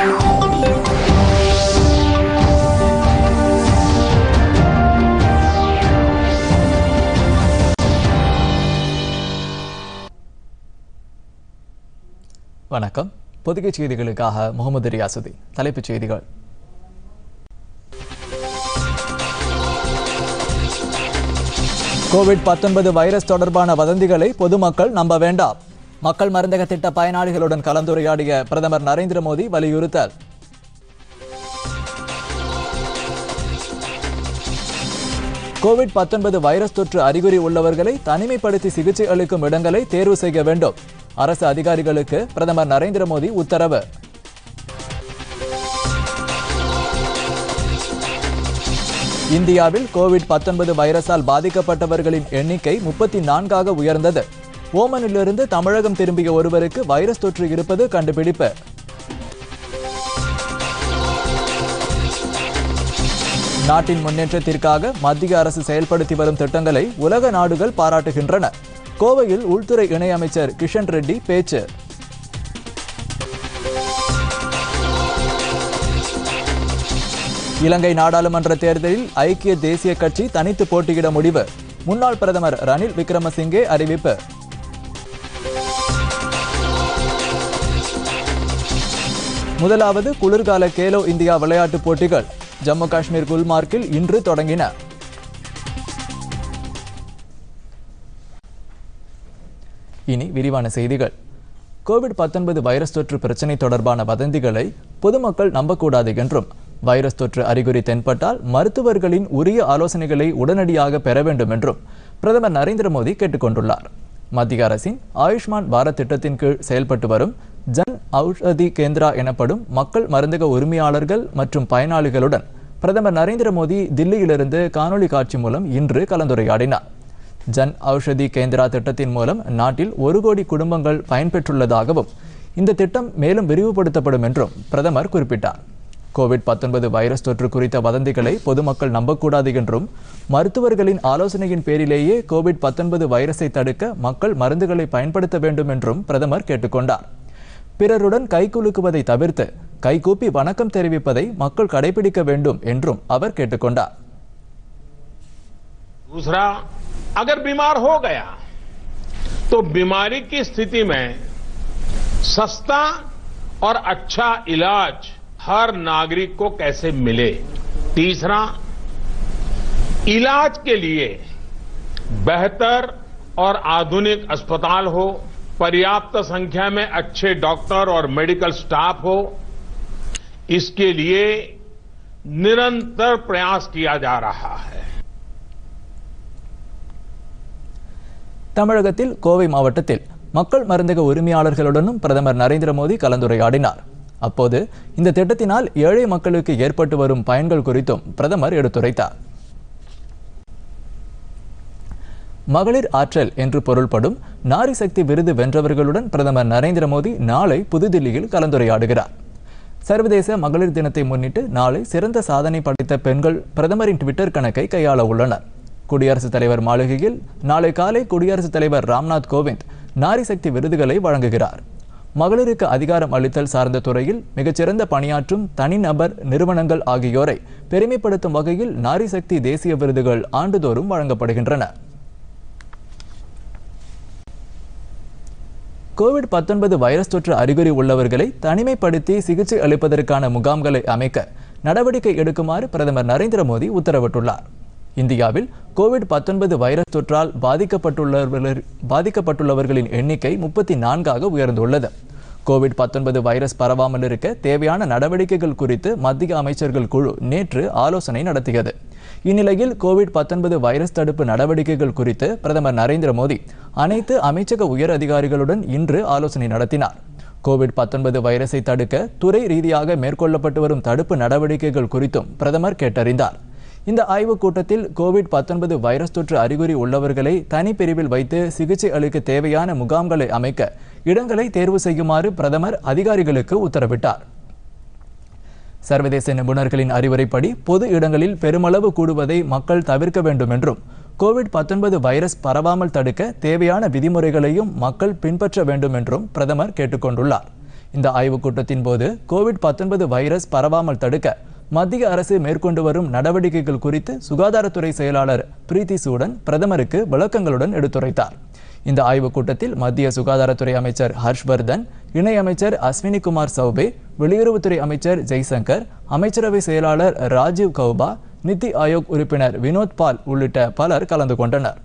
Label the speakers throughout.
Speaker 1: வணக்கம் பொதிகை செய்திகளுக்காக முகமது ரியாசுதீன் தலைப்புச் செய்திகள் கோவிட் 19 வைரஸ் தொடர்பான வதந்திகளை பொதுமக்கள் நம்ப வேண்டாம் மக்கள் மருந்தக திட்ட பயனாளிகளுடன் கலந்துரையாடிய பிரதமர் நரேந்திர மோடி வலியுறுத்தல் கோவிட் 19 வைரஸ் தொற்று அறிகுறி உள்ளவர்களை தனிமைப்படுத்தி சிகிச்சை அளிக்கும் இடங்களை தேர்வு செய்ய வேண்டும் அரசு அதிகாரிகளுக்கு பிரதமர் நரேந்திர மோடி உத்தரவு இந்தியாவில் கோவிட் 19 வைரஸால் பாதிக்கப்பட்டவர்களின் எண்ணிக்கை முப்பத்தி நான்காக உயர்ந்தது ஓமனிலிருந்து தமிழகம் திரும்பிய ஒருவருக்கு வைரஸ் தொற்று இருப்பது கண்டுபிடிப்பு நாட்டின் முன்னேற்றத்திற்காக மத்திய அரசு செயல்படுத்தி வரும் திட்டங்களை உலக நாடுகள் பாராட்டுகின்றன கோவையில் உள்துறை இணையமைச்சர் கிஷன் ரெட்டி பேச்சு இலங்கை நாடாளுமன்ற தேர்தலில் ஐக்கிய தேசிய கட்சி தனித்து போட்டியிட முடிவு முன்னாள் பிரதமர் ரணில் விக்ரமசிங்கே அறிவிப்பு முதலாவது குளிர்கால கேலோ இந்தியா விளையாட்டுப் போட்டிகள் ஜம்மு காஷ்மீர் குல்மார்க்கில் இன்று தொடங்கின இனி விரிவான செய்திகள் கோவிட் 19 வைரஸ் தொற்று பிரச்சினை தொடர்பான வதந்திகளை பொதுமக்கள் நம்பக்கூடாது என்றும் வைரஸ் தொற்று அறிகுறி தென்பட்டால் மருத்துவர்களின் உரிய ஆலோசனைகளை உடனடியாக பெற வேண்டும் என்றும் பிரதமர் நரேந்திர மோடி கேட்டுக்கொண்டுள்ளார் மத்திய அரசின் ஆயுஷ்மான் பாரத் திட்டத்தின் கீழ் செயல்பட்டு வரும் ஜன் ஔஷதி கேந்திரா எனப்படும் மக்கள் மருந்தக உரிமையாளர்கள் மற்றும் பயனாளிகளுடன் பிரதமர் நரேந்திர மோடி தில்லியிலிருந்து காணொளி காட்சி மூலம் இன்று கலந்துரையாடினார் ஜன் ஔஷதி கேந்திரா திட்டத்தின் மூலம் நாட்டில் ஒரு கோடி குடும்பங்கள் பயன்பெற்றுள்ளதாகவும் இந்த திட்டம் மேலும் விரிவுபடுத்தப்படும் என்றும் பிரதமர் குறிப்பிட்டார் கோவிட் 19 வைரஸ் தொற்று குறித்த வதந்திகளை பொதுமக்கள் நம்பக்கூடாது என்றும் மருத்துவர்களின் ஆலோசனையின் பேரிலேயே கோவிட் 19 வைரஸை தடுக்க மக்கள் மருந்துகளை பயன்படுத்த வேண்டும் என்றும் பிரதமர் கேட்டுக்கொண்டார் பிறருடன் கைகுலுக்குவதை தவிர்த்து கைகூப்பி வணக்கம் தெரிவிப்பதை மக்கள் கடைபிடிக்க வேண்டும் என்றும் அவர் கேட்டுக்கொண்டார்
Speaker 2: दूसरा अगर बीमार हो गया तो बीमारी की स्थिति में सस्ता और अच्छा इलाज हर नागरिक को कैसे मिले तीसरा इलाज के लिए बेहतर और आधुनिक अस्पताल हो पर्याप्त संख्या में अच्छे डॉक्टर और मेडिकल स्टाफ हो इसके लिए निरंतर प्रयास किया जा रहा है
Speaker 1: தமிழகத்தில் கோவை மாவட்டத்தில் மக்கள் மருந்தக உரிமையாளர்களுடனும் பிரதமர் நரேந்திர மோடி கலந்துரையாடினார் அப்போது இந்த திட்டத்தினால் ஏழை மக்களுக்கு ஏற்பட்டு வரும் பயன்கள் குறித்தும் பிரதமர் எடுத்துரைத்தார் மகளிர் ஆற்றல் என்று பொருள்படும் நாரி சக்தி விருது வென்றவர்களுடன் பிரதமர் நரேந்திர மோடி நாளை புதுதில்லியில் கலந்துரையாடுகிறார் சர்வதேச மகளிர் தினத்தை முன்னிட்டு நாளை சிறந்த சாதனை படைத்த பெண்கள் பிரதமரின் ட்விட்டர் கணக்கை கையாள உள்ளனர் குடியரசுத் தலைவர் மாளிகையில் நாளை காலை குடியரசுத் தலைவர் ராம்நாத் கோவிந்த் நாரி சக்தி விருதுகளை வழங்குகிறார் மகளிருக்கு அதிகாரம் அளித்தல் சார்ந்த துறையில் மிகச்சிறந்த பணியாற்றும் தனிநபர் நிறுவனங்கள் ஆகியோரை பெருமைப்படுத்தும் வகையில் நாரி சக்தி தேசிய விருதுகள் ஆண்டுதோறும் வழங்கப்படுகின்றன கோவிட் 19 வைரஸ் தொற்று அறிகுறி உள்ளவர்களை தனிமைப்படுத்தி சிகிச்சை அளிப்பதற்கான முகாம்களை அமைக்க நடவடிக்கை எடுக்குமாறு பிரதமர் நரேந்திர மோடி உத்தரவிட்டுள்ளார் இந்தியாவில் கோவிட் 19 வைரஸ் தொற்றால் பாதிக்கப்பட்டுள்ளவர்கள் பாதிக்கப்பட்டுள்ளவர்களின் எண்ணிக்கை முப்பத்தி நான்காக உயர்ந்துள்ளது கோவிட் 19 வைரஸ் பரவாமல் இருக்க தேவையான நடவடிக்கைகள் குறித்து மத்திய அமைச்சர்கள் குழு நேற்று ஆலோசனை நடத்தியது இந்நிலையில் கோவிட் 19 வைரஸ் தடுப்பு நடவடிக்கைகள் குறித்து பிரதமர் நரேந்திர மோடி அனைத்து அமைச்சக உயர் அதிகாரிகளுடன் இன்று ஆலோசனை நடத்தினார் கோவிட் 19 வைரஸை தடுக்க துறை ரீதியாக மேற்கொள்ளப்பட்டு வரும் தடுப்பு நடவடிக்கைகள் குறித்தும் பிரதமர் கேட்டறிந்தார் இந்த ஆய்வுக் கூட்டத்தில் கோவிட் 19 வைரஸ் தொற்று அறிகுறி உள்ளவர்களை தனிப்பிரிவில் வைத்து சிகிச்சை அளிக்க தேவையான முகாம்களை அமைக்க இடங்களை தேர்வு செய்யுமாறு பிரதமர் அதிகாரிகளுக்கு உத்தரவிட்டார் சர்வதேச நிபுணர்களின் அறிவுரைப்படி பொது இடங்களில் பெருமளவு கூடுவதை மக்கள் தவிர்க்க வேண்டும் என்றும் கோவிட் 19 வைரஸ் பரவாமல் தடுக்க தேவையான விதிமுறைகளையும் மக்கள் பின்பற்ற வேண்டும் என்றும் பிரதமர் கேட்டுக்கொண்டுள்ளார் இந்த ஆய்வுக் கூட்டத்தின் போது கோவிட் 19 வைரஸ் பரவாமல் தடுக்க மத்திய அரசு மேற்கொண்டு வரும் நடவடிக்கைகள் குறித்து சுகாதாரத்துறை செயலாளர் பிரீத்தி சூடன் பிரதமருக்கு விளக்கங்களுடன் எடுத்துரைத்தார் இந்த ஆய்வுக் கூட்டத்தில் மத்திய சுகாதாரத்துறை அமைச்சர் ஹர்ஷ்வர்தன் இணையமைச்சர் அஸ்வினி குமார் சௌபே வெளியுறவுத்துறை அமைச்சர் ஜெய்சங்கர் அமைச்சரவை செயலாளர் ராஜீவ் கௌபா நித்தி ஆயோக் உறுப்பினர் வினோத் பால் உள்ளிட்ட பலர் கலந்து கொண்டனர்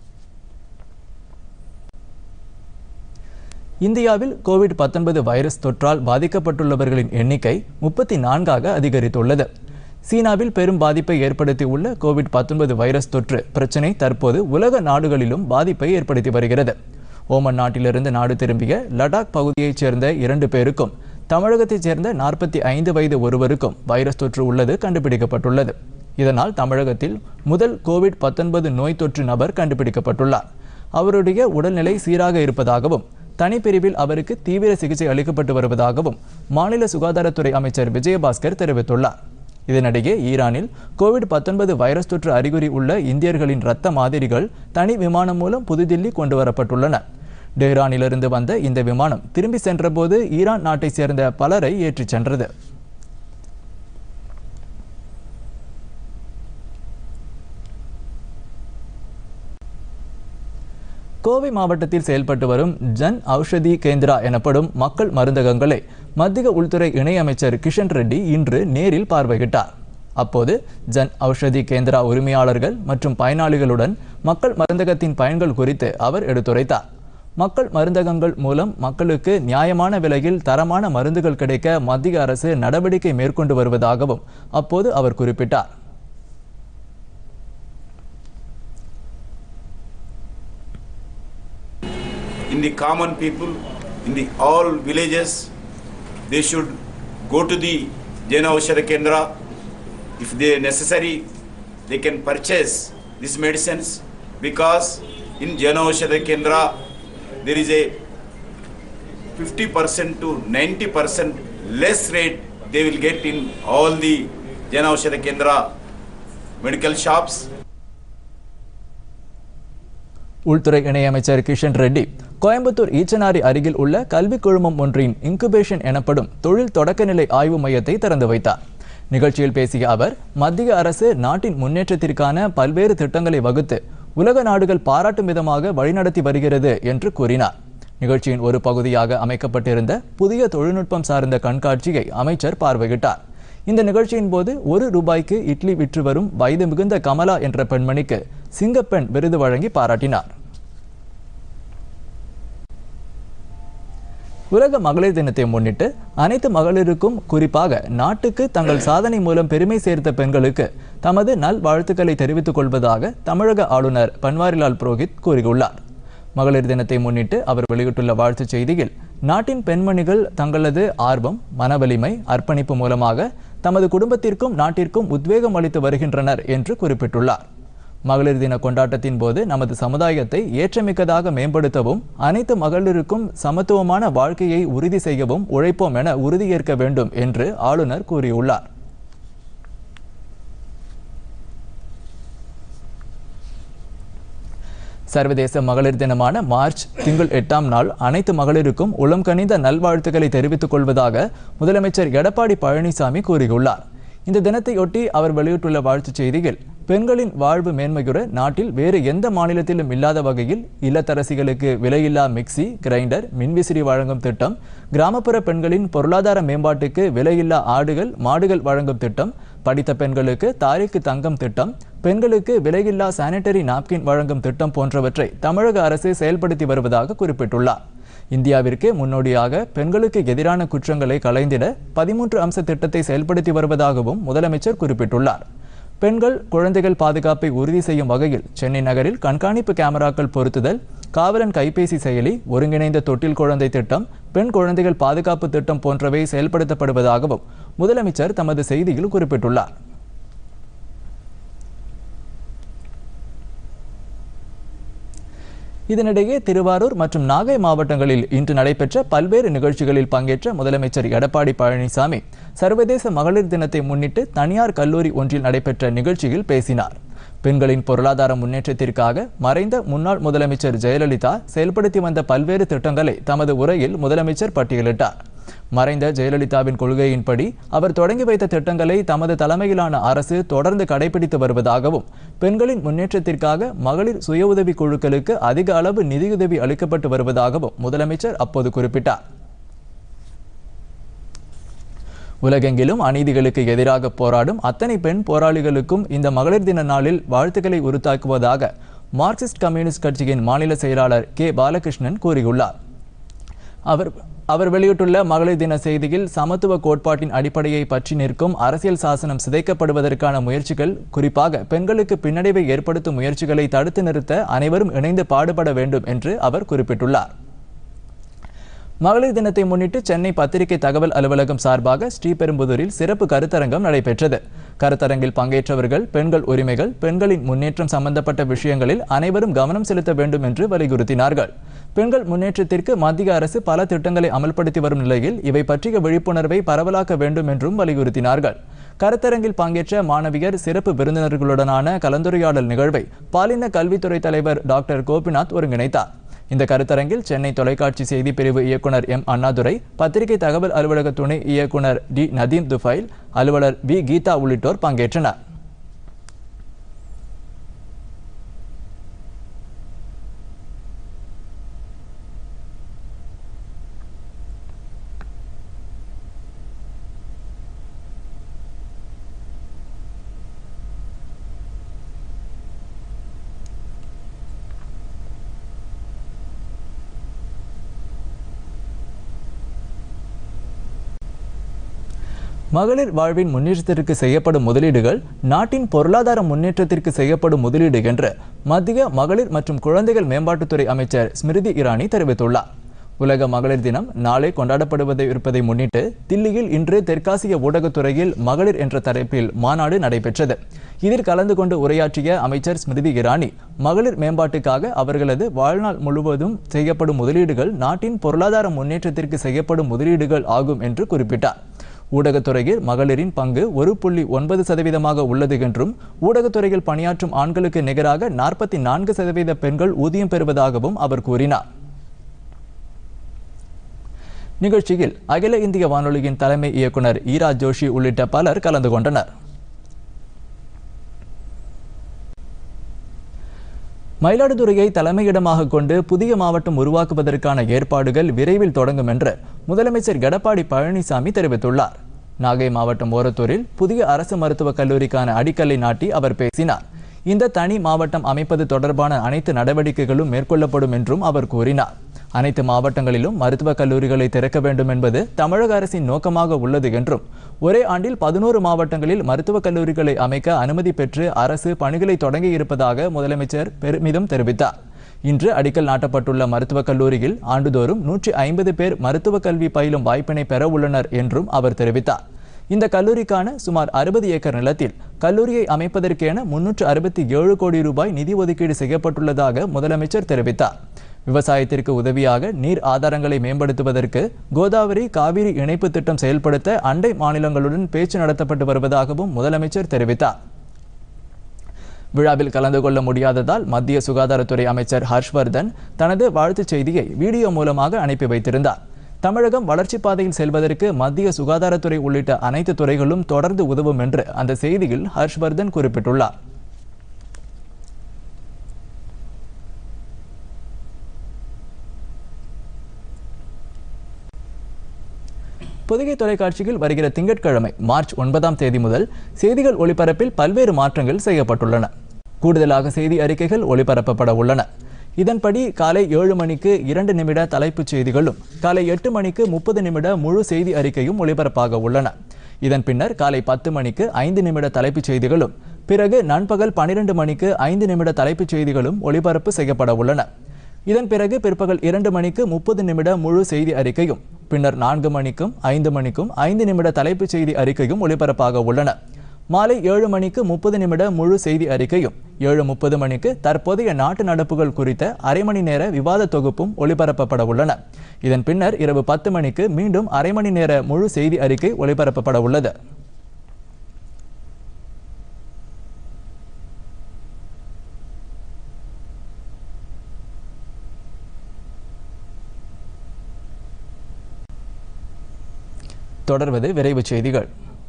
Speaker 1: இந்தியாவில் கோவிட் 19 வைரஸ் தொற்றால் பாதிக்கப்பட்டுள்ளவர்களின் எண்ணிக்கை முப்பத்தி நான்காக அதிகரித்துள்ளது சீனாவில் பெரும் பாதிப்பை ஏற்படுத்தியுள்ள கோவிட் 19 வைரஸ் தொற்று பிரச்சினை தற்போது உலக நாடுகளிலும் பாதிப்பை ஏற்படுத்தி வருகிறது ஓமன் நாட்டிலிருந்து நாடு திரும்பிய லடாக் பகுதியைச் சேர்ந்த இரண்டு பேருக்கும் தமிழகத்தைச் சேர்ந்த நாற்பத்தி ஐந்து வயது ஒருவருக்கும் வைரஸ் தொற்று உள்ளது கண்டுபிடிக்கப்பட்டுள்ளது இதனால் தமிழகத்தில் முதல் கோவிட் 19 நோய் தொற்று நபர் கண்டுபிடிக்கப்பட்டுள்ளார் அவருடைய உடல்நிலை சீராக இருப்பதாகவும் தனிப்பிரிவில் அவருக்கு தீவிர சிகிச்சை அளிக்கப்பட்டு வருவதாகவும் மாநில சுகாதாரத்துறை அமைச்சர் விஜயபாஸ்கர் தெரிவித்துள்ளார் இதனிடையே ஈரானில் கோவிட் 19 வைரஸ் தொற்று அறிகுறி உள்ள இந்தியர்களின் இரத்த மாதிரிகள் தனி விமானம் மூலம் புதுதில்லி கொண்டு வரப்பட்டுள்ளன டெஹ்ரானிலிருந்து வந்த இந்த விமானம் திரும்பி சென்றபோது ஈரான் நாட்டைச் சேர்ந்த பலரை ஏற்றிச் சென்றது கோவை மாவட்டத்தில் செயல்பட்டு வரும் ஜன் ஔஷதி கேந்திரா எனப்படும் மக்கள் மருந்தகங்களை மத்திய உள்துறை இணையமைச்சர் கிஷன் ரெட்டி இன்று நேரில் பார்வையிட்டார் அப்போது ஜன் ஔஷதி கேந்திரா உரிமையாளர்கள் மற்றும் பயனாளிகளுடன் மக்கள் மருந்தகத்தின் பயன்கள் குறித்து அவர் எடுத்துரைத்தார் மக்கள் மருந்தகங்கள் மூலம் மக்களுக்கு நியாயமான விலையில் தரமான மருந்துகள் கிடைக்க மத்திய அரசு நடவடிக்கை மேற்கொண்டு வருவதாகவும் அப்போது அவர் குறிப்பிட்டார்
Speaker 3: in the common people, in the all villages, they should go to the Jana Aushadha Kendra. If they necessary, they can purchase these medicines because in Jana Aushadha Kendra there is a 50% to 90% less rate they will get in all the Jana Aushadha Kendra medical shops.
Speaker 1: உள்துறை இணையமைச்சர் கிஷன் ரெட்டி கோயம்புத்தூர் ஈச்சனாரி அருகில் உள்ள கல்விக் குழுமம் ஒன்றின் incubation எனப்படும் தொழில் தொடக்கநிலை ஆய்வு மையத்தை திறந்து வைத்தார் நிகழ்ச்சியில் பேசிய அவர் மத்திய அரசு நாட்டின் முன்னேற்றத்திற்கான பல்வேறு திட்டங்களை வகுத்து உலக நாடுகள் பாராட்டும் விதமாக வழிநடத்தி வருகிறது என்று கூறினார் நிகழ்ச்சியின் ஒரு பகுதியாக அமைக்கப்பட்டிருந்த புதிய தொழில்நுட்பம் சார்ந்த கண்காட்சியை அமைச்சர் பார்வையிட்டார் இந்த நிகழ்ச்சியின் போது ஒரு ரூபாய்க்கு இட்லி விற்று வரும் வயது மிகுந்த கமலா என்ற பெண்மணிக்கு சிங்கப்பெண் விருது வழங்கி பாராட்டினார் உலக மகளிர் தினத்தை முன்னிட்டு அனைத்து மகளிருக்கும் குறிப்பாக நாட்டுக்கு தங்கள் சாதனை மூலம் பெருமை சேர்த்த பெண்களுக்கு தமது நல் வாழ்த்துக்களை தெரிவித்துக் கொள்வதாக தமிழக ஆளுநர் பன்வாரிலால் புரோஹித் கூறியுள்ளார் மகளிர் தினத்தை முன்னிட்டு அவர் வெளியிட்டுள்ள வாழ்த்துச் செய்தியில் நாட்டின் பெண்மணிகள் தங்களது ஆர்வம் மனவலிமை அர்ப்பணிப்பு மூலமாக தமது குடும்பத்திற்கும் நாட்டிற்கும் உத்வேகம் அளித்து வருகின்றனர் என்று குறிப்பிட்டுள்ளார் மகளிர் தின கொண்டாட்டத்தின் போது நமது சமுதாயத்தை ஏற்றமிக்கதாக மேம்படுத்தவும் அனைத்து மகளிருக்கும் சமத்துவமான வாழ்க்கையை உறுதி செய்யவும் உழைப்போம் என உறுதியேற்க வேண்டும் என்று ஆளுநர் கூறியுள்ளார் சர்வதேச மகளிர் தினமான மார்ச் திங்கள் எட்டாம் நாள் அனைத்து மகளிருக்கும் உளம் கனிந்த நல்வாழ்த்துக்களை தெரிவித்துக் கொள்வதாக முதலமைச்சர் எடப்பாடி பழனிசாமி கூறியுள்ளார் இந்த தினத்தையொட்டி அவர் வெளியிட்டுள்ள வாழ்த்துச் செய்தியில் பெண்களின் வாழ்வு மேன்மையுற நாட்டில் வேறு எந்த மாநிலத்திலும் இல்லாத வகையில் இல்லத்தரசிகளுக்கு விலையில்லா மிக்சி கிரைண்டர் மின்விசிறி வழங்கும் திட்டம் கிராமப்புற பெண்களின் பொருளாதார மேம்பாட்டுக்கு விலையில்லா ஆடுகள் மாடுகள் வழங்கும் திட்டம் படித்த பெண்களுக்கு தாரிக்கு தங்கம் திட்டம் பெண்களுக்கு விலையில்லா சானிட்டரி நாப்கின் வழங்கும் திட்டம் போன்றவற்றை தமிழக அரசு செயல்படுத்தி வருவதாக குறிப்பிட்டுள்ளார் இந்தியாவிற்கே முன்னோடியாக பெண்களுக்கு எதிரான குற்றங்களை களைந்திட பதிமூன்று அம்ச திட்டத்தை செயல்படுத்தி வருவதாகவும் முதலமைச்சர் குறிப்பிட்டுள்ளார் பெண்கள் குழந்தைகள் பாதுகாப்பை உறுதி செய்யும் வகையில் சென்னை நகரில் கண்காணிப்பு கேமராக்கள் பொருத்துதல் காவலன் கைபேசி செயலி ஒருங்கிணைந்த தொட்டில் குழந்தை திட்டம் பெண் குழந்தைகள் பாதுகாப்பு திட்டம் போன்றவை செயல்படுத்தப்படுவதாகவும் முதலமைச்சர் தமது செய்தியில் குறிப்பிட்டுள்ளார் இதனிடையே திருவாரூர் மற்றும் நாகை மாவட்டங்களில் இன்று நடைபெற்ற பல்வேறு நிகழ்ச்சிகளில் பங்கேற்ற முதலமைச்சர் எடப்பாடி பழனிசாமி சர்வதேச மகளிர் தினத்தை முன்னிட்டு தனியார் கல்லூரி ஒன்றில் நடைபெற்ற நிகழ்ச்சியில் பேசினார் பெண்களின் பொருளாதார முன்னேற்றத்திற்காக மறைந்த முன்னாள் முதலமைச்சர் ஜெயலலிதா செயல்படுத்தி வந்த பல்வேறு திட்டங்களை தமது உரையில் முதலமைச்சர் பட்டியலிட்டார் மறைந்த ஜெயலலிதாவின் கொள்கையின்படி அவர் தொடங்கி வைத்த திட்டங்களை தமது தலைமையிலான அரசு தொடர்ந்து கடைபிடித்து வருவதாகவும் பெண்களின் முன்னேற்றத்திற்காக மகளிர் சுய உதவி குழுக்களுக்கு அதிக அளவு நிதியுதவி அளிக்கப்பட்டு வருவதாகவும் முதலமைச்சர் அப்போது குறிப்பிட்டார் உலகெங்கிலும் அநீதிகளுக்கு எதிராக போராடும் அத்தனை பெண் போராளிகளுக்கும் இந்த மகளிர் தின நாளில் வாழ்த்துக்களை உறுத்தாக்குவதாக மார்க்சிஸ்ட் கம்யூனிஸ்ட் கட்சியின் மாநில செயலாளர் கே பாலகிருஷ்ணன் கூறியுள்ளார் அவர் அவர் வெளியிட்டுள்ள மகளிர் தின செய்தியில் சமத்துவ கோட்பாட்டின் அடிப்படையை பற்றி நிற்கும் அரசியல் சாசனம் சிதைக்கப்படுவதற்கான முயற்சிகள் குறிப்பாக பெண்களுக்கு பின்னடைவை ஏற்படுத்தும் முயற்சிகளை தடுத்து நிறுத்த அனைவரும் இணைந்து பாடுபட வேண்டும் என்று அவர் குறிப்பிட்டுள்ளார் மகளிர் தினத்தை முன்னிட்டு சென்னை பத்திரிகை தகவல் அலுவலகம் சார்பாக ஸ்ரீபெரும்புதூரில் சிறப்பு கருத்தரங்கம் நடைபெற்றது கருத்தரங்கில் பங்கேற்றவர்கள் பெண்கள் உரிமைகள் பெண்களின் முன்னேற்றம் சம்பந்தப்பட்ட விஷயங்களில் அனைவரும் கவனம் செலுத்த வேண்டும் என்று வலியுறுத்தினார்கள் பெண்கள் முன்னேற்றத்திற்கு மத்திய அரசு பல திட்டங்களை அமல்படுத்தி வரும் நிலையில் இவை பற்றிய விழிப்புணர்வை பரவலாக்க வேண்டும் என்றும் வலியுறுத்தினார்கள் கருத்தரங்கில் பங்கேற்ற மாணவியர் சிறப்பு விருந்தினர்களுடனான கலந்துரையாடல் நிகழ்வை பாலின கல்வித்துறை தலைவர் டாக்டர் கோபிநாத் ஒருங்கிணைத்தார் இந்த கருத்தரங்கில் சென்னை தொலைக்காட்சி செய்தி பிரிவு இயக்குனர் எம் அண்ணாதுரை பத்திரிகை தகவல் அலுவலக துணை இயக்குனர் டி நதீம் துஃபைல் அலுவலர் வி கீதா உள்ளிட்டோர் பங்கேற்றனர் மகளிர் வாழ்வின் முன்னேற்றத்திற்கு செய்யப்படும் முதலீடுகள் நாட்டின் பொருளாதார முன்னேற்றத்திற்கு செய்யப்படும் முதலீடு என்று மத்திய மகளிர் மற்றும் குழந்தைகள் மேம்பாட்டுத்துறை அமைச்சர் ஸ்மிருதி இரானி தெரிவித்துள்ளார் உலக மகளிர் தினம் நாளை கொண்டாடப்படுவதை இருப்பதை முன்னிட்டு தில்லியில் இன்று தெற்காசிய ஊடகத்துறையில் மகளிர் என்ற தலைப்பில் மாநாடு நடைபெற்றது இதில் கலந்து கொண்டு உரையாற்றிய அமைச்சர் ஸ்மிருதி இரானி மகளிர் மேம்பாட்டுக்காக அவர்களது வாழ்நாள் முழுவதும் செய்யப்படும் முதலீடுகள் நாட்டின் பொருளாதார முன்னேற்றத்திற்கு செய்யப்படும் முதலீடுகள் ஆகும் என்று குறிப்பிட்டார் ஊடகத்துறையில் மகளிரின் பங்கு ஒரு புள்ளி ஒன்பது சதவீதமாக உள்ளது என்றும் ஊடகத்துறையில் பணியாற்றும் ஆண்களுக்கு நிகராக நாற்பத்தி நான்கு சதவீத பெண்கள் ஊதியம் பெறுவதாகவும் அவர் கூறினார் நிகழ்ச்சியில் அகில இந்திய வானொலியின் தலைமை இயக்குனர் ஈரா ஜோஷி உள்ளிட்ட பலர் கலந்து கொண்டனர் மயிலாடுதுறையை தலைமையிடமாக கொண்டு புதிய மாவட்டம் உருவாக்குவதற்கான ஏற்பாடுகள் விரைவில் தொடங்கும் என்று முதலமைச்சர் எடப்பாடி பழனிசாமி தெரிவித்துள்ளார் நாகை மாவட்டம் ஓரத்தூரில் புதிய அரசு மருத்துவக் கல்லூரிக்கான அடிக்கல்லை நாட்டி அவர் பேசினார் இந்த தனி மாவட்டம் அமைப்பது தொடர்பான அனைத்து நடவடிக்கைகளும் மேற்கொள்ளப்படும் என்றும் அவர் கூறினார் அனைத்து மாவட்டங்களிலும் மருத்துவக் கல்லூரிகளை திறக்க வேண்டும் என்பது தமிழக அரசின் நோக்கமாக உள்ளது என்றும் ஒரே ஆண்டில் பதினோரு மாவட்டங்களில் மருத்துவக் கல்லூரிகளை அமைக்க அனுமதி பெற்று அரசு பணிகளை தொடங்கி இருப்பதாக முதலமைச்சர் பெருமிதம் தெரிவித்தார் இன்று அடிக்கல் நாட்டப்பட்டுள்ள மருத்துவக் கல்லூரியில் ஆண்டுதோறும் நூற்றி ஐம்பது பேர் மருத்துவக் கல்வி பயிலும் வாய்ப்பினை பெற உள்ளனர் என்றும் அவர் தெரிவித்தார் இந்த கல்லூரிக்கான சுமார் அறுபது ஏக்கர் நிலத்தில் கல்லூரியை அமைப்பதற்கென முன்னூற்று அறுபத்தி ஏழு கோடி ரூபாய் நிதி ஒதுக்கீடு செய்யப்பட்டுள்ளதாக முதலமைச்சர் தெரிவித்தார் விவசாயத்திற்கு உதவியாக நீர் ஆதாரங்களை மேம்படுத்துவதற்கு கோதாவரி காவிரி இணைப்பு திட்டம் செயல்படுத்த அண்டை மாநிலங்களுடன் பேச்சு நடத்தப்பட்டு வருவதாகவும் முதலமைச்சர் தெரிவித்தார் விழாவில் கலந்து கொள்ள முடியாததால் மத்திய சுகாதாரத்துறை அமைச்சர் ஹர்ஷ்வர்தன் தனது வாழ்த்துச் செய்தியை வீடியோ மூலமாக அனுப்பி வைத்திருந்தார் தமிழகம் வளர்ச்சிப் பாதையில் செல்வதற்கு மத்திய சுகாதாரத்துறை உள்ளிட்ட அனைத்து துறைகளும் தொடர்ந்து உதவும் என்று அந்த செய்தியில் ஹர்ஷ்வர்தன் குறிப்பிட்டுள்ளார் பொதிகை தொலைக்காட்சியில் வருகிற திங்கட்கிழமை மார்ச் ஒன்பதாம் தேதி முதல் செய்திகள் ஒளிபரப்பில் பல்வேறு மாற்றங்கள் செய்யப்பட்டுள்ளன கூடுதலாக செய்தி அறிக்கைகள் ஒளிபரப்பப்பட உள்ளன இதன்படி காலை ஏழு மணிக்கு இரண்டு நிமிட தலைப்புச் செய்திகளும் காலை எட்டு மணிக்கு முப்பது நிமிட முழு செய்தி அறிக்கையும் ஒளிபரப்பாக உள்ளன இதன் பின்னர் காலை பத்து மணிக்கு ஐந்து நிமிட தலைப்புச் செய்திகளும் பிறகு நண்பகல் பனிரெண்டு மணிக்கு ஐந்து நிமிட தலைப்புச் செய்திகளும் ஒளிபரப்பு செய்யப்பட உள்ளன இதன் பிறகு பிற்பகல் இரண்டு மணிக்கு முப்பது நிமிட முழு செய்தி அறிக்கையும் பின்னர் நான்கு மணிக்கும் ஐந்து மணிக்கும் ஐந்து நிமிட தலைப்புச் செய்தி அறிக்கையும் ஒளிபரப்பாக உள்ளன மாலை ஏழு மணிக்கு முப்பது நிமிட முழு செய்தி அறிக்கையும் ஏழு முப்பது மணிக்கு தற்போதைய நாட்டு நடப்புகள் குறித்த அரை மணி நேர விவாத தொகுப்பும் ஒளிபரப்பப்பட உள்ளன இதன் பின்னர் இரவு பத்து மணிக்கு மீண்டும் அரை மணி நேர முழு செய்தி அறிக்கை ஒளிபரப்பப்பட உள்ளது தொடர்வது விரைவு செய்திகள்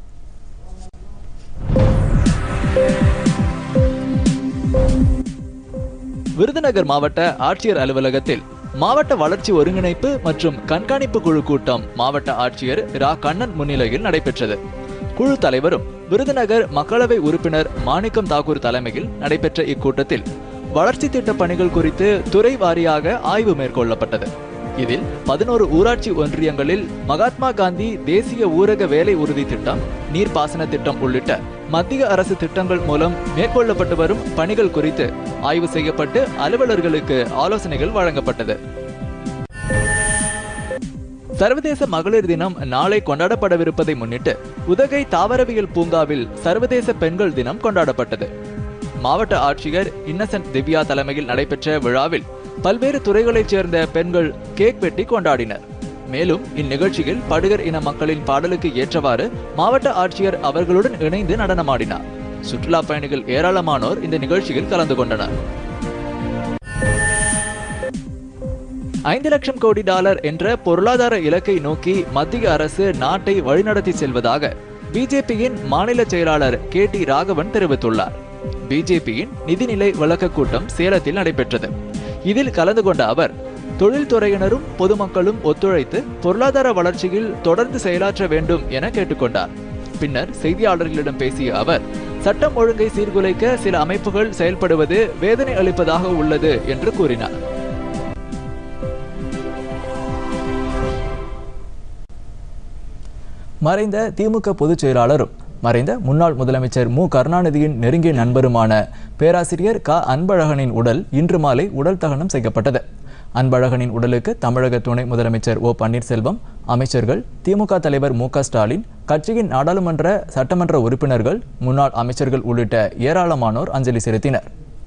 Speaker 1: விருதுநகர் மாவட்ட ஆட்சியர் அலுவலகத்தில் மாவட்ட வளர்ச்சி ஒருங்கிணைப்பு மற்றும் கண்காணிப்பு குழு கூட்டம் மாவட்ட ஆட்சியர் ரா கண்ணன் முன்னிலையில் நடைபெற்றது குழு தலைவரும் விருதுநகர் மக்களவை உறுப்பினர் மாணிக்கம் தாக்கூர் தலைமையில் நடைபெற்ற இக்கூட்டத்தில் வளர்ச்சி திட்ட பணிகள் குறித்து துறை வாரியாக ஆய்வு மேற்கொள்ளப்பட்டது இதில் பதினோரு ஊராட்சி ஒன்றியங்களில் மகாத்மா காந்தி தேசிய ஊரக வேலை உறுதி திட்டம் நீர்ப்பாசன திட்டம் உள்ளிட்ட மத்திய அரசு திட்டங்கள் மூலம் மேற்கொள்ளப்பட்டு வரும் பணிகள் குறித்து ஆய்வு செய்யப்பட்டு அலுவலர்களுக்கு ஆலோசனைகள் வழங்கப்பட்டது சர்வதேச மகளிர் தினம் நாளை கொண்டாடப்படவிருப்பதை முன்னிட்டு உதகை தாவரவியல் பூங்காவில் சர்வதேச பெண்கள் தினம் கொண்டாடப்பட்டது மாவட்ட ஆட்சியர் இன்னசென்ட் திவ்யா தலைமையில் நடைபெற்ற விழாவில் பல்வேறு துறைகளைச் சேர்ந்த பெண்கள் கேக் வெட்டி கொண்டாடினர் மேலும் இந்நிகழ்ச்சியில் படுகர் இன மக்களின் பாடலுக்கு ஏற்றவாறு மாவட்ட ஆட்சியர் அவர்களுடன் இணைந்து நடனமாடினார் சுற்றுலா பயணிகள் ஏராளமானோர் இந்த நிகழ்ச்சியில் கலந்து கொண்டனர் ஐந்து லட்சம் கோடி டாலர் என்ற பொருளாதார இலக்கை நோக்கி மத்திய அரசு நாட்டை வழிநடத்தி செல்வதாக பிஜேபியின் மாநில செயலாளர் கே டி ராகவன் தெரிவித்துள்ளார் பிஜேபியின் நிதிநிலை விளக்க கூட்டம் சேலத்தில் நடைபெற்றது இதில் கலந்து கொண்ட அவர் தொழில்துறையினரும் பொதுமக்களும் ஒத்துழைத்து பொருளாதார வளர்ச்சியில் தொடர்ந்து செயலாற்ற வேண்டும் என கேட்டுக்கொண்டார் பின்னர் செய்தியாளர்களிடம் பேசிய அவர் சட்டம் ஒழுங்கை சீர்குலைக்க சில அமைப்புகள் செயல்படுவது வேதனை அளிப்பதாக உள்ளது என்று கூறினார் மறைந்த திமுக பொதுச் செயலாளரும் மறைந்த முன்னாள் முதலமைச்சர் மு கருணாநிதியின் நெருங்கிய நண்பருமான பேராசிரியர் க அன்பழகனின் உடல் இன்று மாலை உடல் தகனம் செய்யப்பட்டது அன்பழகனின் உடலுக்கு தமிழக துணை முதலமைச்சர் ஓ பன்னீர்செல்வம் அமைச்சர்கள் திமுக தலைவர் மு க ஸ்டாலின் கட்சியின் நாடாளுமன்ற சட்டமன்ற உறுப்பினர்கள் முன்னாள் அமைச்சர்கள் உள்ளிட்ட ஏராளமானோர் அஞ்சலி செலுத்தினர்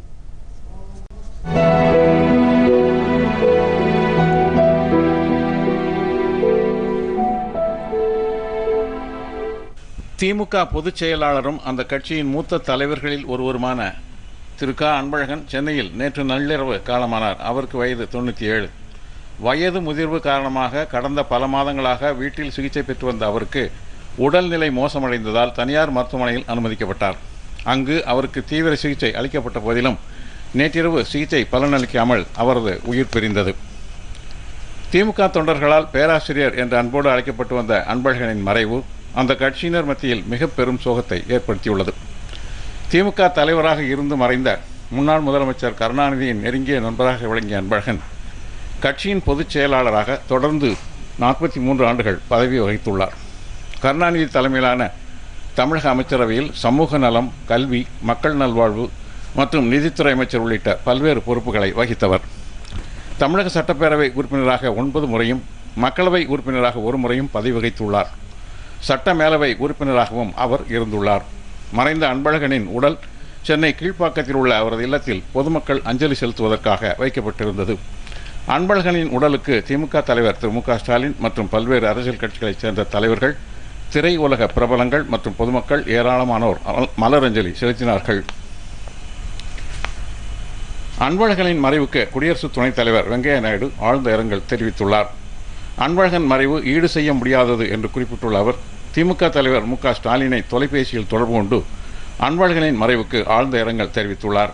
Speaker 4: திமுக பொதுச் செயலாளரும் அந்த கட்சியின் மூத்த தலைவர்களில் ஒருவருமான திரு க அன்பழகன் சென்னையில் நேற்று நள்ளிரவு காலமானார் அவருக்கு வயது தொண்ணூற்றி ஏழு வயது முதிர்வு காரணமாக கடந்த பல மாதங்களாக வீட்டில் சிகிச்சை பெற்று வந்த அவருக்கு உடல்நிலை மோசமடைந்ததால் தனியார் மருத்துவமனையில் அனுமதிக்கப்பட்டார் அங்கு அவருக்கு தீவிர சிகிச்சை அளிக்கப்பட்ட போதிலும் நேற்றிரவு சிகிச்சை பலனளிக்காமல் அவரது உயிர் பிரிந்தது திமுக தொண்டர்களால் பேராசிரியர் என்ற அன்போடு அழைக்கப்பட்டு வந்த அன்பழகனின் மறைவு அந்த கட்சியினர் மத்தியில் மிக பெரும் சோகத்தை ஏற்படுத்தியுள்ளது திமுக தலைவராக இருந்து மறைந்த முன்னாள் முதலமைச்சர் கருணாநிதியின் நெருங்கிய நண்பராக விளங்கிய அன்பழகன் கட்சியின் பொதுச் செயலாளராக தொடர்ந்து நாற்பத்தி மூன்று ஆண்டுகள் பதவி வகித்துள்ளார் கருணாநிதி தலைமையிலான தமிழக அமைச்சரவையில் சமூக நலம் கல்வி மக்கள் நல்வாழ்வு மற்றும் நிதித்துறை அமைச்சர் உள்ளிட்ட பல்வேறு பொறுப்புகளை வகித்தவர் தமிழக சட்டப்பேரவை உறுப்பினராக ஒன்பது முறையும் மக்களவை உறுப்பினராக ஒரு முறையும் பதவி வகித்துள்ளார் சட்ட மேலவை உறுப்பினராகவும் அவர் இருந்துள்ளார் மறைந்த அன்பழகனின் உடல் சென்னை கீழ்ப்பாக்கத்தில் உள்ள அவரது இல்லத்தில் பொதுமக்கள் அஞ்சலி செலுத்துவதற்காக வைக்கப்பட்டிருந்தது அன்பழகனின் உடலுக்கு திமுக தலைவர் திரு மு க ஸ்டாலின் மற்றும் பல்வேறு அரசியல் கட்சிகளைச் சேர்ந்த தலைவர்கள் திரை உலக பிரபலங்கள் மற்றும் பொதுமக்கள் ஏராளமானோர் மல- மலரஞ்சலி செலுத்தினார்கள் அன்பழகனின் மறைவுக்கு குடியரசு துணைத் தலைவர் வெங்கையா நாயுடு ஆழ்ந்த இரங்கல் தெரிவித்துள்ளார் அன்பழகன் மறைவு ஈடு செய்ய முடியாதது என்று குறிப்பிட்டுள்ள அவர் திமுக தலைவர் மு க ஸ்டாலினை தொலைபேசியில் தொடர்பு கொண்டு அன்பழகனின் மறைவுக்கு ஆழ்ந்த இரங்கல் தெரிவித்துள்ளார்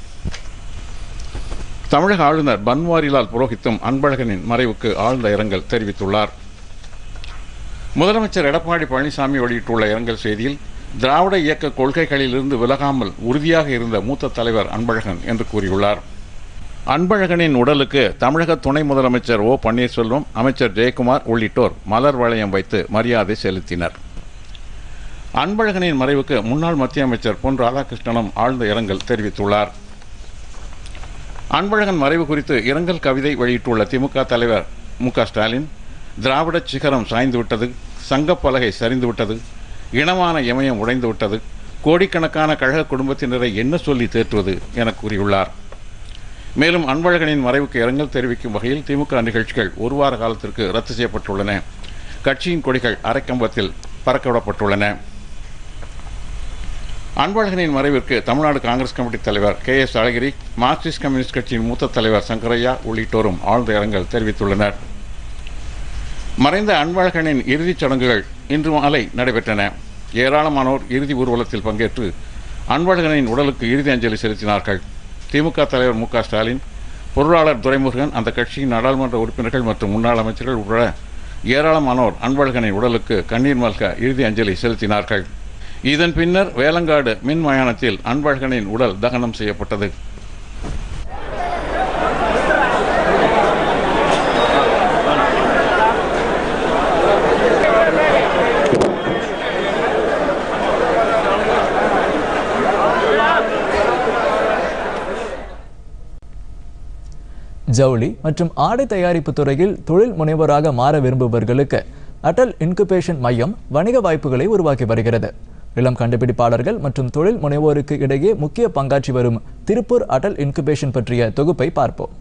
Speaker 4: தமிழக ஆளுநர் பன்வாரிலால் புரோஹித்தும் அன்பழகனின் மறைவுக்கு ஆழ்ந்த இரங்கல் தெரிவித்துள்ளார் முதலமைச்சர் எடப்பாடி பழனிசாமி வெளியிட்டுள்ள இரங்கல் செய்தியில் திராவிட இயக்க கொள்கைகளிலிருந்து விலகாமல் உறுதியாக இருந்த மூத்த தலைவர் அன்பழகன் என்று கூறியுள்ளார் அன்பழகனின் உடலுக்கு தமிழக துணை முதலமைச்சர் ஓ பன்னீர்செல்வம் அமைச்சர் ஜெயக்குமார் உள்ளிட்டோர் மலர் வளையம் வைத்து மரியாதை செலுத்தினர் அன்பழகனின் மறைவுக்கு முன்னாள் மத்திய அமைச்சர் பொன் ராதாகிருஷ்ணனும் ஆழ்ந்த இரங்கல் தெரிவித்துள்ளார் அன்பழகன் மறைவு குறித்து இரங்கல் கவிதை வெளியிட்டுள்ள திமுக தலைவர் மு க ஸ்டாலின் திராவிட சிகரம் சாய்ந்து விட்டது சங்கப்பலகை சரிந்து விட்டது இனமான இமயம் உடைந்து விட்டது கோடிக்கணக்கான கழக குடும்பத்தினரை என்ன சொல்லி தேற்றுவது என கூறியுள்ளார் மேலும் அன்பழகனின் மறைவுக்கு இரங்கல் தெரிவிக்கும் வகையில் திமுக நிகழ்ச்சிகள் ஒரு வார காலத்திற்கு ரத்து செய்யப்பட்டுள்ளன கட்சியின் கொடிகள் அரைக்கம்பத்தில் பறக்கவிடப்பட்டுள்ளன அன்பழகனின் மறைவிற்கு தமிழ்நாடு காங்கிரஸ் கமிட்டி தலைவர் K S Alagiri Marxist Communist கட்சியின் மூத்த தலைவர் சங்கரையா உள்ளிட்டோரும் ஆழ்ந்த இரங்கல் தெரிவித்துள்ளனர் மறைந்த அன்பழகனின் இறுதிச் சடங்குகள் இன்று மாலை நடைபெற்றன ஏராளமானோர் இறுதி ஊர்வலத்தில் பங்கேற்று அன்பழகனின் உடலுக்கு இறுதி அஞ்சலி செலுத்தினார்கள் திமுக தலைவர் மு க ஸ்டாலின் பொருளாளர் துரைமுருகன் அந்த கட்சியின் நாடாளுமன்ற உறுப்பினர்கள் மற்றும் முன்னாள் அமைச்சர்கள் உட்பட ஏராளமானோர் அன்பழகனின் உடலுக்கு கண்ணீர் மல்க இறுதி அஞ்சலி செலுத்தினார்கள் இதன் பின்னர் வேலங்காடு மின் மயானத்தில் அன்பழகனின் உடல் தகனம் செய்யப்பட்டது
Speaker 1: ஜவுளி மற்றும் ஆடை தயாரிப்பு துறையில் தொழில் முனைவோராக மாற விரும்புபவர்களுக்கு அடல் இன்குபேஷன் மையம் வணிக வாய்ப்புகளை உருவாக்கி வருகிறது இளம் கண்டுபிடிப்பாளர்கள் மற்றும் தொழில் முனைவோருக்கு இடையே முக்கிய பங்காற்றி வரும் திருப்பூர் அடல் இன்குபேஷன் பற்றிய தொகுப்பை பார்ப்போம்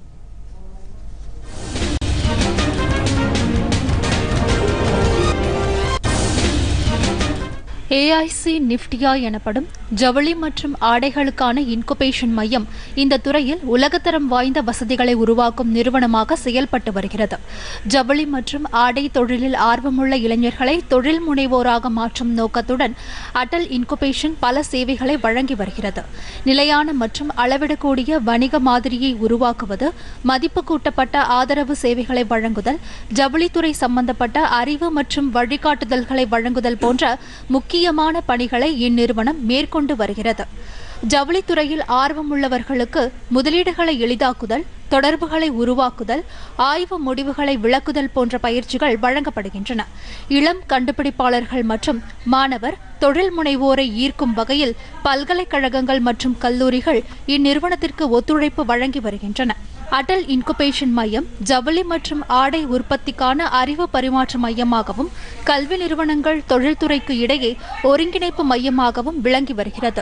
Speaker 5: ஏஐசி நிஃப்டியா எனப்படும் ஜவுளி மற்றும் ஆடைகளுக்கான இன்குபேஷன் மையம் இந்த துறையில் உலகத்தரம் வாய்ந்த வசதிகளை உருவாக்கும் நிறுவனமாக செயல்பட்டு வருகிறது ஜவுளி மற்றும் ஆடை தொழிலில் ஆர்வமுள்ள இளைஞர்களை தொழில் முனைவோராக மாற்றும் நோக்கத்துடன் அடல் இன்குபேஷன் பல சேவைகளை வழங்கி வருகிறது நிலையான மற்றும் அளவிடக்கூடிய வணிக மாதிரியை உருவாக்குவது மதிப்பு கூட்டப்பட்ட ஆதரவு சேவைகளை வழங்குதல் ஜவுளித்துறை சம்பந்தப்பட்ட அறிவு மற்றும் வழிகாட்டுதல்களை வழங்குதல் போன்ற முக்கியமான பணிகளை இந்நிறுவனம் மேற்கொண்டு வருகிறது ஜவுளித்துறையில் ஆர்வமுள்ளவர்களுக்கு முதலீடுகளை எளிதாக்குதல் தொடர்புகளை உருவாக்குதல் ஆய்வு முடிவுகளை விளக்குதல் போன்ற பயிற்சிகள் வழங்கப்படுகின்றன இளம் கண்டுபிடிப்பாளர்கள் மற்றும் மாணவர் தொழில் முனைவோரை ஈர்க்கும் வகையில் பல்கலைக்கழகங்கள் மற்றும் கல்லூரிகள் இந்நிறுவனத்திற்கு ஒத்துழைப்பு வழங்கி வருகின்றன அடல் இன்குபேஷன் மையம் ஜவுளி மற்றும் ஆடை உற்பத்திக்கான அறிவு பரிமாற்ற மையமாகவும் கல்வி நிறுவனங்கள் தொழில்துறைக்கு இடையே ஒருங்கிணைப்பு மையமாகவும் விளங்கி வருகிறது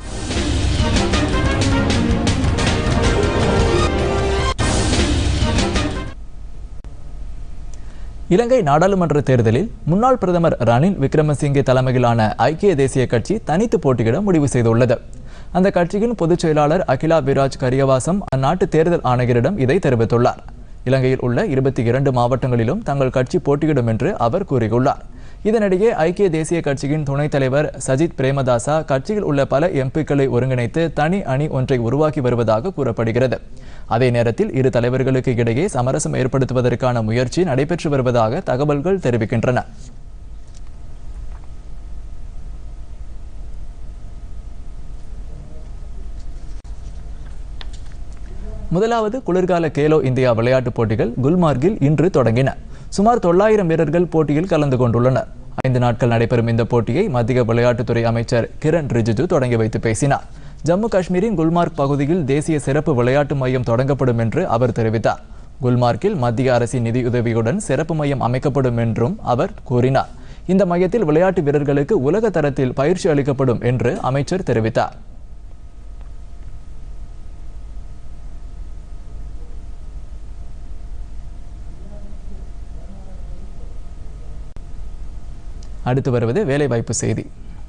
Speaker 1: இலங்கை நாடாளுமன்ற தேர்தலில் முன்னாள் பிரதமர் ரணில் விக்ரமசிங்கே தலைமையிலான ஐக்கிய தேசிய கட்சி தனித்து போட்டியிட முடிவு செய்துள்ளது அந்த கட்சியின் பொதுச் செயலாளர் அகிலா விராஜ் கரியவாசம் அந்நாட்டு தேர்தல் ஆணையரிடம் இதை தெரிவித்துள்ளார் இலங்கையில் உள்ள இருபத்தி இரண்டு மாவட்டங்களிலும் தங்கள் கட்சி போட்டியிடும் என்று அவர் கூறியுள்ளார் இதனிடையே ஐக்கிய தேசிய கட்சியின் துணைத் தலைவர் சஜித் பிரேமதாசா கட்சியில் உள்ள பல எம்பிக்களை ஒருங்கிணைத்து தனி அணி ஒன்றை உருவாக்கி வருவதாக கூறப்படுகிறது அதே நேரத்தில் இரு தலைவர்களுக்கு இடையே சமரசம் ஏற்படுத்துவதற்கான முயற்சி நடைபெற்று வருவதாக தகவல்கள் தெரிவிக்கின்றன முதலாவது குளிர்கால கேலோ இந்தியா விளையாட்டுப் போட்டிகள் குல்மார்கில் இன்று தொடங்கின சுமார் தொள்ளாயிரம் வீரர்கள் போட்டியில் கலந்து கொண்டுள்ளனர் ஐந்து நாட்கள் நடைபெறும் இந்த போட்டியை மத்திய விளையாட்டுத்துறை அமைச்சர் கிரண் ரிஜிஜு தொடங்கி வைத்து பேசினார் ஜம்மு காஷ்மீரின் குல்மார்க் பகுதியில் தேசிய சிறப்பு விளையாட்டு மையம் தொடங்கப்படும் என்று அவர் தெரிவித்தார் குல்மார்க்கில் மத்திய அரசின் நிதியுதவியுடன் சிறப்பு மையம் அமைக்கப்படும் என்றும் அவர் கூறினார் இந்த மையத்தில் விளையாட்டு வீரர்களுக்கு உலக தரத்தில் பயிற்சி அளிக்கப்படும் என்று அமைச்சர் தெரிவித்தார் அடுத்து வருவது வேலைவாய்ப்பு செய்தி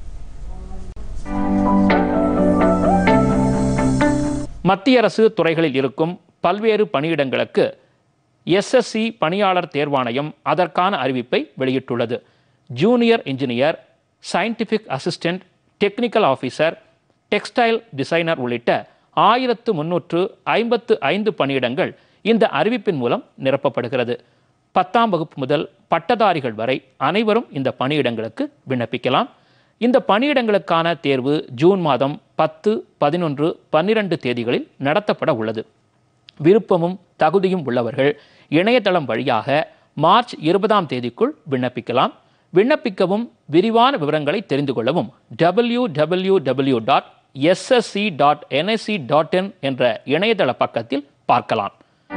Speaker 6: மத்திய அரசு துறைகளில் இருக்கும் பல்வேறு பணியிடங்களுக்கு எஸ்எஸ்சி பணியாளர் தேர்வாணையம் அதற்கான அறிவிப்பை வெளியிட்டுள்ளது junior engineer scientific assistant technical officer textile designer உள்ளிட்ட ஆயிரத்து முன்னூற்று ஐம்பத்து ஐந்து பணியிடங்கள் இந்த அறிவிப்பின் மூலம் நிரப்பப்படுகிறது பத்தாம் வகுப்பு முதல் பட்டதாரிகள் வரை அனைவரும் இந்த பணியிடங்களுக்கு விண்ணப்பிக்கலாம் இந்த பணியிடங்களுக்கான தேர்வு ஜூன் மாதம் பத்து பதினொன்று பன்னிரண்டு தேதிகளில் நடத்தப்பட உள்ளது விருப்பமும் தகுதியும் உள்ளவர்கள் இணையதளம் வழியாக மார்ச் இருபதாம் தேதிக்குள் விண்ணப்பிக்கலாம் விண்ணப்பிக்கவும் விரிவான விவரங்களை தெரிந்து கொள்ளவும் W W W dot SSC dot NSC dot in என்ற இணையதள பக்கத்தில் பார்க்கலாம்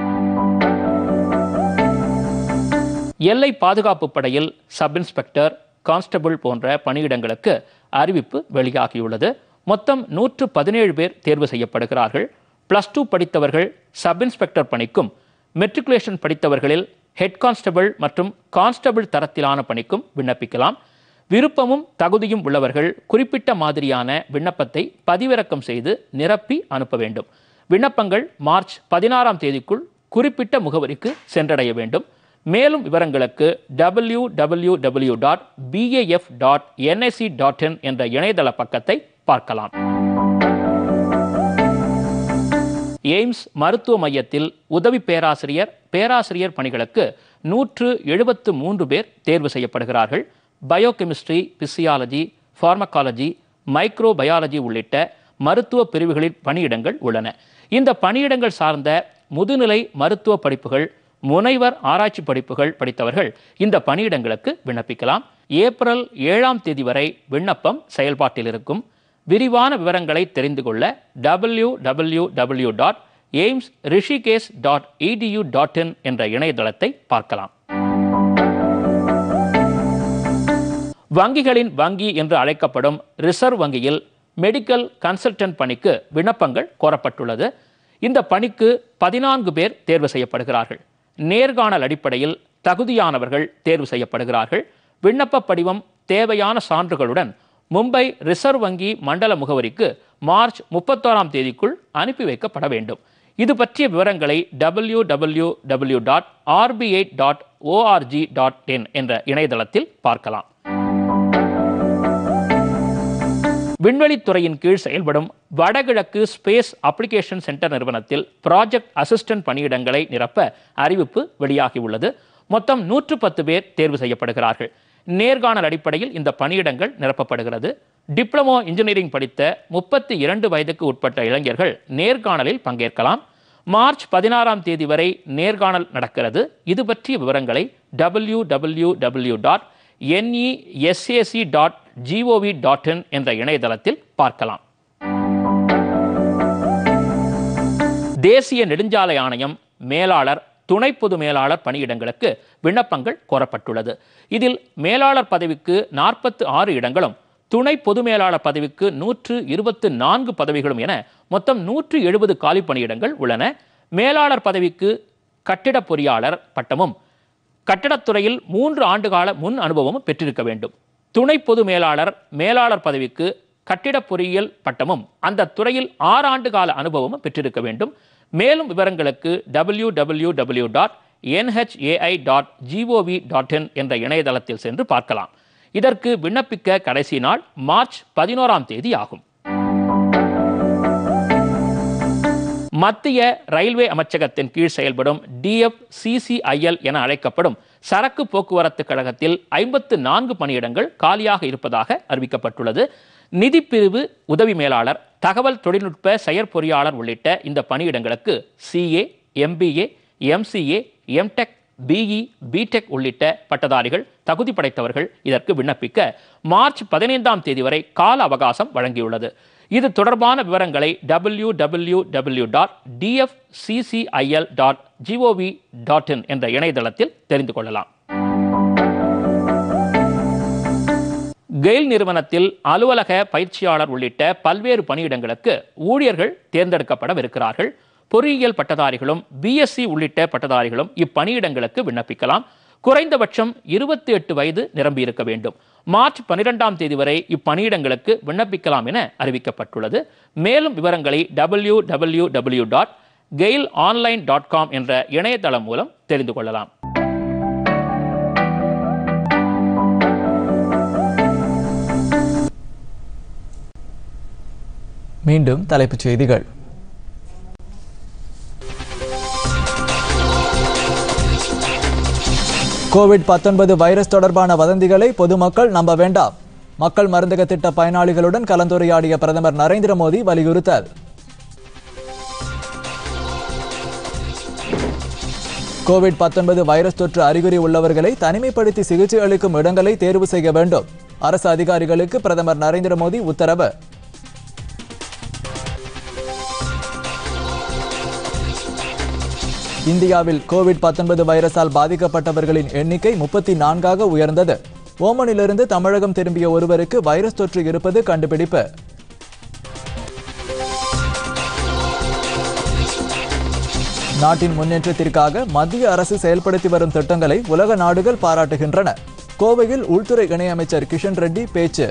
Speaker 6: எல்லை பாதுகாப்பு படையில் சப் இன்ஸ்பெக்டர் கான்ஸ்டபிள் போன்ற பணியிடங்களுக்கு அறிவிப்பு வெளியாகியுள்ளது மொத்தம் நூற்று பதினேழு பேர் தேர்வு செய்யப்படுகிறார்கள் பிளஸ் டூ படித்தவர்கள் சப் இன்ஸ்பெக்டர் பணிக்கும் மெட்ரிகுலேஷன் படித்தவர்களில் ஹெட் கான்ஸ்டபிள் மற்றும் கான்ஸ்டபிள் தரத்திலான பணிக்கும் விண்ணப்பிக்கலாம் விருப்பமும் தகுதியும் உள்ளவர்கள் குறிப்பிட்ட மாதிரியான விண்ணப்பத்தை பதிவிறக்கம் செய்து நிரப்பி அனுப்ப வேண்டும் விண்ணப்பங்கள் மார்ச் பதினாறாம் தேதிக்குள் குறிப்பிட்ட முகவரிக்கு சென்றடைய வேண்டும் மேலும் விவரங்களுக்கு W W W dot BAF dot NIC dot in என்ற இணையதள பக்கத்தை பார்க்கலாம் எய்ம்ஸ் மருத்துவ மையத்தில் உதவி பேராசிரியர் பேராசிரியர் பணிகளுக்கு நூற்று எழுபத்து மூன்று பேர் தேர்வு செய்யப்படுகிறார்கள் பயோகெமிஸ்ட்ரி பிசியாலஜி ஃபார்மகாலஜி மைக்ரோபயாலஜி உள்ளிட்ட மருத்துவ பிரிவுகளில் பணியிடங்கள் உள்ளன இந்த பணியிடங்கள் சார்ந்த முதுநிலை மருத்துவ படிப்புகள் முனைவர் ஆராய்ச்சி படிப்புகள் படித்தவர்கள் இந்த பணியிடங்களுக்கு விண்ணப்பிக்கலாம் ஏப்ரல் ஏழாம் தேதி வரை விண்ணப்பம் செயல்பாட்டில் இருக்கும் விரிவான விவரங்களை தெரிந்து கொள்ள W W W dot AIIMS Rishikesh dot EDU dot in என்ற இணையதளத்தை பார்க்கலாம் வங்கிகளின் வங்கி என்று அழைக்கப்படும் ரிசர்வ் வங்கியில் மெடிக்கல் கன்சல்டன்ட் பணிக்கு விண்ணப்பங்கள் கோரப்பட்டுள்ளது இந்த பணிக்கு பதினான்கு பேர் தேர்வு செய்யப்படுகிறார்கள் நேர்காணல் அடிப்படையில் தகுதியானவர்கள் தேர்வு செய்யப்படுகிறார்கள் விண்ணப்ப படிவம் தேவையான சான்றுகளுடன் மும்பை ரிசர்வ் வங்கி மண்டல முகவரிக்கு மார்ச் முப்பத்தோராம் தேதிக்குள் அனுப்பி வைக்கப்பட வேண்டும் இது பற்றிய விவரங்களை W W W dot RBI dot ORG dot in என்ற இணையதளத்தில் பார்க்கலாம் விண்வெளித்துறையின் கீழ் செயல்படும் வடகிழக்கு ஸ்பேஸ் அப்ளிகேஷன் சென்டர் நிறுவனத்தில் ப்ராஜெக்ட் அசிஸ்டன்ட் பணியிடங்களை நிரப்ப அறிவிப்பு வெளியாகியுள்ளது மொத்தம் நூற்று பத்து பேர் தேர்வு செய்யப்படுகிறார்கள் நேர்காணல் அடிப்படையில் இந்த பணியிடங்கள் நிரப்பப்படுகிறது டிப்ளமோ இன்ஜினியரிங் படித்த முப்பத்தி இரண்டு வயதுக்கு உட்பட்ட இளைஞர்கள் நேர்காணலில் பங்கேற்கலாம் மார்ச் பதினாறாம் தேதி வரை நேர்காணல் நடக்கிறது இது பற்றிய விவரங்களை W W W dot NESAC dot GOV dot in என்ற இணையதளத்தில் பார்க்கலாம் தேசிய நெடுஞ்சாலை ஆணையம் மேலாளர் துணை பொது மேலாளர் பணியிடங்களுக்கு விண்ணப்பங்கள் கோரப்பட்டுள்ளது இதில் மேலாளர் பதவிக்கு நாற்பத்து ஆறு இடங்களும் துணை பொது மேலாளர் பதவிக்கு நூற்று இருபத்து நான்கு பதவிகளும் என மொத்தம் நூற்று எழுபது காலி பணியிடங்கள் உள்ளன மேலாளர் பதவிக்கு கட்டிட பொறியாளர் பட்டமும் கட்டடத்துறையில் மூன்று ஆண்டுகால முன் அனுபவமும் பெற்றிருக்க வேண்டும் துணை பொது மேலாளர் மேலாளர் பதவிக்கு கட்டிட பொறியியல் பட்டமும் அந்த துறையில் ஆறு ஆண்டு கால அனுபவமும் பெற்றிருக்க வேண்டும் மேலும் விவரங்களுக்கு W W W dot NHAI dot GOV dot in என்ற இணையதளத்தில் சென்று பார்க்கலாம் இதற்கு விண்ணப்பிக்க கடைசி நாள் மார்ச் பதினோராம் தேதி ஆகும் மத்திய ரயில்வே அமைச்சகத்தின் கீழ் செயல்படும் டிஎஃப் சிசிஐஎல் என அழைக்கப்படும் சரக்கு போக்குவரத்து கழகத்தில் ஐம்பத்து நான்கு பணியிடங்கள் காலியாக இருப்பதாக அறிவிக்கப்பட்டுள்ளது நிதிப்பிரிவு உதவி மேலாளர் தகவல் தொழில்நுட்ப செயற்பொறியாளர் உள்ளிட்ட இந்த பணியிடங்களுக்கு CA MBA MCA MTech BE BTech உள்ளிட்ட பட்டதாரிகள் தகுதி படைத்தவர்கள் இதற்கு விண்ணப்பிக்க மார்ச் பதினைந்தாம் தேதி வரை கால அவகாசம் வழங்கியுள்ளது இது தொடர்பான விவரங்களை W W W dot DFCCIL dot GOV dot in என்ற இணையதளத்தில் தெரிந்து கொள்ளலாம் கெயில் நிறுவனத்தில் அலுவலக பயிற்சியாளர் உள்ளிட்ட பல்வேறு பணியிடங்களுக்கு ஊழியர்கள் தேர்ந்தெடுக்கப்படவிருக்கிறார்கள் பொறியியல் பட்டதாரிகளும் பிஎஸ்சி உள்ளிட்ட பட்டதாரிகளும் இப்பணியிடங்களுக்கு விண்ணப்பிக்கலாம் குறைந்தபட்சம் இருபத்தி எட்டு வயது நிரம்பியிருக்க வேண்டும் மார்ச் பனிரெண்டாம் தேதி வரை இப்பணியிடங்களுக்கு விண்ணப்பிக்கலாம் என அறிவிக்கப்பட்டுள்ளது மேலும் விவரங்களை W W W dot GAIL online dot com என்ற இணையதளம் மூலம் தெரிந்து கொள்ளலாம்
Speaker 1: மீண்டும் தலைப்புச் செய்திகள் கோவிட் பத்தொன்பது வைரஸ் தொடர்பான வதந்திகளை பொதுமக்கள் நம்ப வேண்டாம் மக்கள் மருந்தக திட்ட பயனாளிகளுடன் கலந்துரையாடிய பிரதமர் நரேந்திர மோடி வலியுறுத்தல் கோவிட் பத்தொன்பது வைரஸ் தொற்று அறிகுறி உள்ளவர்களை தனிமைப்படுத்தி சிகிச்சை அளிக்கும் இடங்களை தேர்வு செய்ய வேண்டும் அரசு அதிகாரிகளுக்கு பிரதமர் நரேந்திர மோடி உத்தரவு இந்தியாவில் கோவிட் பத்தொன்பது வைரஸால் பாதிக்கப்பட்டவர்களின் எண்ணிக்கை முப்பத்தி நான்காக உயர்ந்தது ஓமனிலிருந்து தமிழகம் திரும்பிய ஒருவருக்கு வைரஸ் தொற்று இருப்பது கண்டுபிடிப்பு நாட்டின் முன்னேற்றத்திற்காக மத்திய அரசு செயல்படுத்தி வரும் திட்டங்களை உலக நாடுகள் பாராட்டுகின்றன கோவையில் உள்துறை இணையமைச்சர் கிஷன் ரெட்டி பேச்சு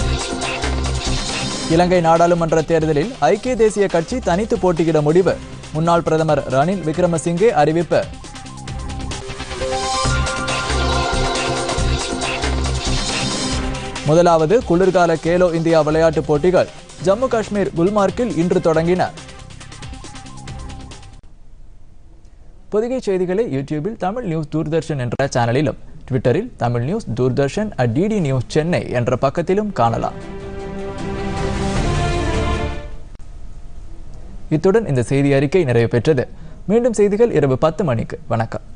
Speaker 1: இலங்கை நாடாளுமன்ற தேர்தலில் ஐக்கிய தேசிய கட்சி தனித்து போட்டியிட முடிவு முன்னாள் பிரதமர் ரணில் விக்ரமசிங்கே அறிவிப்பு முதலாவது குளிர்கால கேலோ இந்தியா விளையாட்டுப் போட்டிகள் ஜம்மு காஷ்மீர் குல்மார்க்கில் இன்று தொடங்கின பொதிகை செய்திகளை யூடியூபில் தமிழ் நியூஸ் தூர்தர்ஷன் என்ற சேனலிலும் ட்விட்டரில் Tamil news Doordarshan at DD news Chennai என்ற பக்கத்திலும் காணலாம் இத்துடன் இந்த செய்தி அறிக்கை நிறைவு பெற்றது மீண்டும் செய்திகள் இரவு பத்து மணிக்கு வணக்கம்